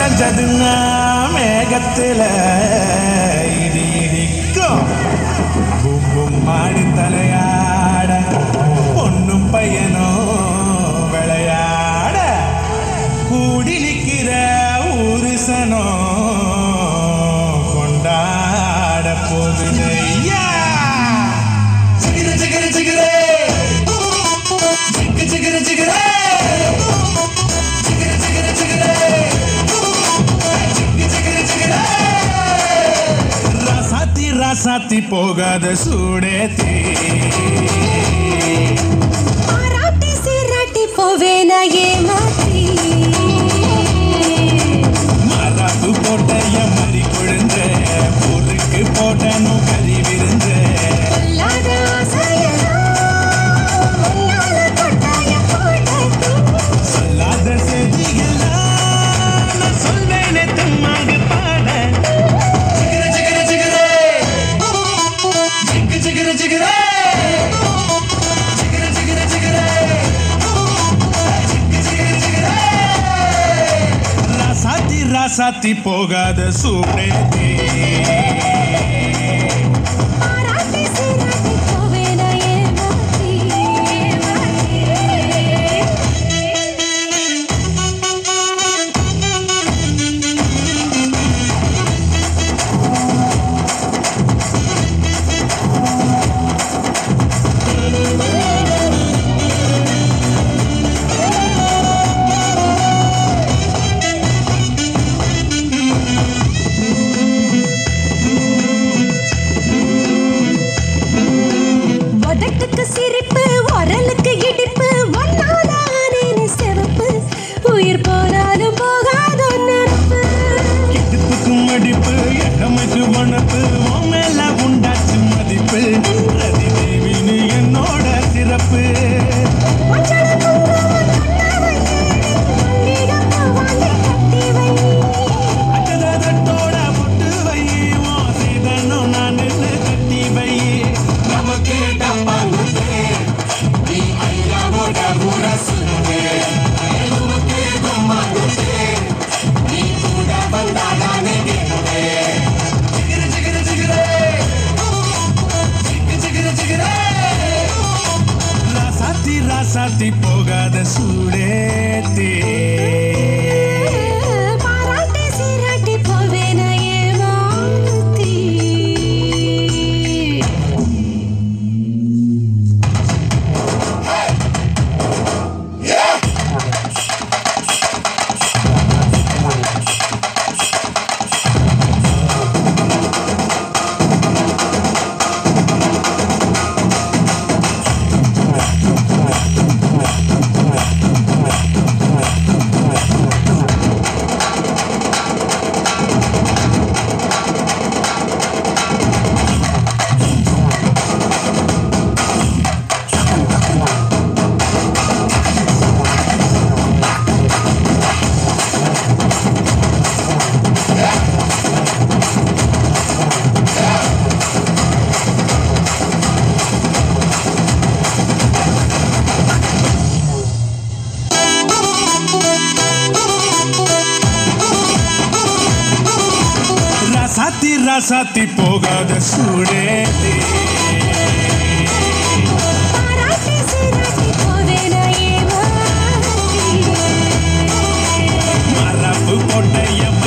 சாஞ்சதுன்னா மேகத்துல இடி இடிக்கும் boom boom மாடி தலையாட பொண்ணும் பையனும் விளையாட கூடி நிக்கிற ஊருசனோ கொண்டாட போகுது ஐயா சிகிரு சிகிரு சிகிரே சிக்கு சிகிரு சிகிரே சிகிரு சிகிரு சிகிரே சிக்கு சிகிரு சிகிரே ராசாத்தி ராசாத்தி போகாத சூடேத்தி பாராட்டி சீராட்டி போவேன ஏமாத்தி மரபு போட்ட எமரி கொழுந்த பொருக்கு போட்டனும் கறி விருந்த இல்லாத ஆசையெல்லாம் உன்னால கொட்டாய போட்டேன் சொல்லாத செய்தியெல்லாம் நான் சொல்வேனே தும்மாக பாட சிகர சிகர சிகரே சிக்கு சிகர சிகரே சிகர சிகர சிகரே சிக்கு சிகர சிகரே ராசாத்தி ராசாத்தி போகாத சூடேத்தி பாராட்டி சீராட்டி போவேன ஏமாத்தி உதட்டுக்கு சிரிப்பு உரலுக்கு இடிப்பு ஒன்னால ஆனேனு சிவப்பு உயிர் போனாலும் போகாத நெருப்பு இடுப்புக்கு மடிப்பு எடமைக்கு வனப்பு உன் மேல உண்டாச்சு மதிப்பு ரதி தேவினு என்னோட சிறப்பு மஞ்சள குங்குமம் கண்ணாவை தேடி மல்லிகைப்பூ வாங்கி கட்டி வை அட்டதட்டோட பொட்டு வை உன் சீதனும் நான் நின்னு கட்டி வை நமக்கு டப்பாங்குத்து நீ ஐயாவோட முரசுங்க நமக்கு கும்மாங்குத்து நீ கூட வந்தாடானே சிகிரு சிகிரு சிகிரே சிக்கு சிகிரு சிகிரே ராசாத்தி ராசாத்தி போகாத சூடேத்தே பாராட்டி சீராட்டி போவேன ஏமாத்தி ராசாத்தி ராசாத்தி போகாத சூடேத்தே பாராட்டி சீராட்டி போவேன ஏமாத்தி மரபு கொண்டைய